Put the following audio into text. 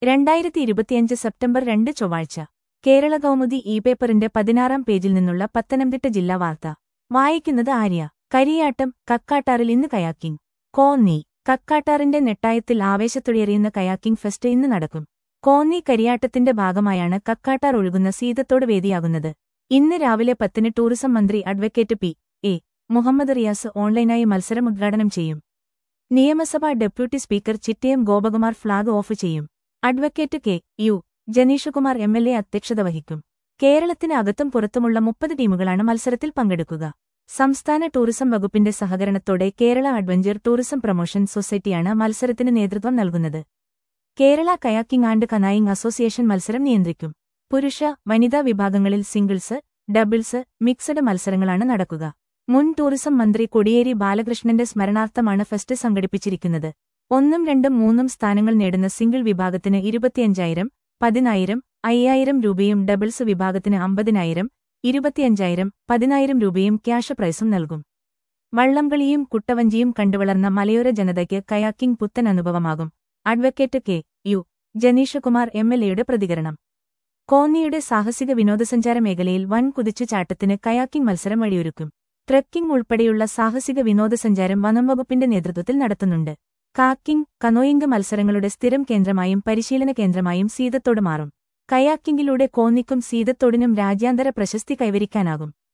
രണ്ടായിരത്തി ഇരുപത്തിയഞ്ച് സെപ്റ്റംബർ രണ്ട് ചൊവ്വാഴ്ച കേരള കൗമുദി ഇ പേപ്പറിന്റെ പതിനാറാം പേജിൽ നിന്നുള്ള പത്തനംതിട്ട ജില്ലാ വാർത്ത വായിക്കുന്നത് ആര്യ കരിയാട്ടം കക്കാട്ടാറിൽ ഇന്ന് കയാക്കിംഗ് കോന്നി കക്കാട്ടാറിന്റെ നെട്ടായത്തിൽ ആവേശത്തുടിയെറിയുന്ന കയാക്കിംഗ് ഫെസ്റ്റ് ഇന്ന് നടക്കും കോന്നി കരിയാട്ടത്തിന്റെ ഭാഗമായാണ് കക്കാട്ടാർ ഒഴുകുന്ന സീതത്തോട് വേദിയാകുന്നത് ഇന്ന് രാവിലെ പത്തിന് ടൂറിസം മന്ത്രി advocate P A Muhammad Riyas ഓൺലൈനായി മത്സരം ഉദ്ഘാടനം ചെയ്യും നിയമസഭാ deputy speaker Chittayam Gopakumar flag off ചെയ്യും advocate K U Janeeshkumar M L A അധ്യക്ഷത വഹിക്കും കേരളത്തിന് അകത്തും പുറത്തുമുള്ള മുപ്പത് ടീമുകളാണ് മത്സരത്തിൽ പങ്കെടുക്കുക സംസ്ഥാന ടൂറിസം വകുപ്പിന്റെ സഹകരണത്തോടെ കേരള അഡ്വഞ്ചർ ടൂറിസം പ്രൊമോഷൻ സൊസൈറ്റിയാണ് മത്സരത്തിന് നേതൃത്വം നൽകുന്നത് Kerala kayaking and canoeing association മത്സരം നിയന്ത്രിക്കും പുരുഷ വനിതാ വിഭാഗങ്ങളിൽ സിംഗിൾസ് ഡബിൾസ് മിക്സഡ് മത്സരങ്ങളാണ് നടക്കുക മുൻ ടൂറിസം മന്ത്രി കൊടിയേരി ബാലകൃഷ്ണന്റെ സ്മരണാർത്ഥമാണ് ഫെസ്റ്റ് സംഘടിപ്പിച്ചിരിക്കുന്നത് ഒന്നും രണ്ടും മൂന്നും സ്ഥാനങ്ങൾ നേടുന്ന സിംഗിൾ വിഭാഗത്തിന് ഇരുപത്തിയഞ്ചായിരം പതിനായിരം അയ്യായിരം രൂപയും ഡബിൾസ് വിഭാഗത്തിന് അമ്പതിനായിരം ഇരുപത്തിയഞ്ചായിരം പതിനായിരം രൂപയും ക്യാഷ് പ്രൈസും നൽകും വള്ളംകളിയും കുട്ടവഞ്ചിയും കണ്ടുവളർന്ന മലയോര ജനതയ്ക്ക് കയാക്കിംഗ് പുത്തൻ അനുഭവമാകും advocate K U Janeeshkumar M L എയുടെ പ്രതികരണം കോന്നിയുടെ സാഹസിക വിനോദസഞ്ചാര മേഖലയിൽ വൻ കുതിച്ചുചാട്ടത്തിന് കയാക്കിംഗ് മത്സരം വഴിയൊരുക്കും ട്രെക്കിംഗ് ഉൾപ്പെടെയുള്ള സാഹസിക വിനോദസഞ്ചാരം വനംവകുപ്പിന്റെ നേതൃത്വത്തിൽ നടത്തുന്നുണ്ട് കാക്കിംഗ് കനോയിംഗ് മത്സരങ്ങളുടെ സ്ഥിരം കേന്ദ്രമായും പരിശീലന കേന്ദ്രമായും സീതത്തോട് മാറും കയാക്കിംഗിലൂടെ കോന്നിക്കും സീതത്തോടിനും രാജ്യാന്തര പ്രശസ്തി കൈവരിക്കാനാകും